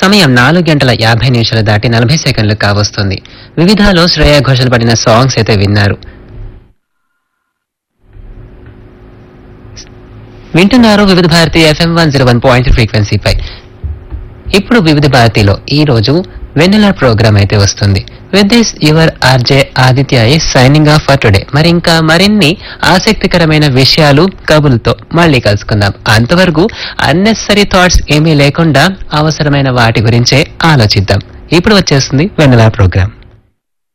సమయం నాలుగు గంటల యాభై నిమిషాలు దాటి నలభై సెకండ్లు కావస్తుంది వివిధాలో శ్రేయా ఘోషల్ పడిన సాంగ్స్ అయితే విన్నారు వింటున్నారు Vividh Bharati FM one zero one point ఫ్రీక్వెన్సీపై ఇప్పుడు వివిధ భారతిలో ఈ రోజు వెన్నెల ప్రోగ్రామ్ అయితే వస్తుంది with this your RJ Aditya is signing off for today మరి ఇంకా మరిన్ని ఆసక్తికరమైన విషయాలు కబులతో మళ్ళీ కలుసుకుందాం అంతవరకు అన్నెసరీ థాట్స్ ఏమీ లేకుండా అవసరమైన వాటి గురించే ఆలోచిద్దాం ఇప్పుడు వచ్చేస్తుంది వెన్నెల ప్రోగ్రామ్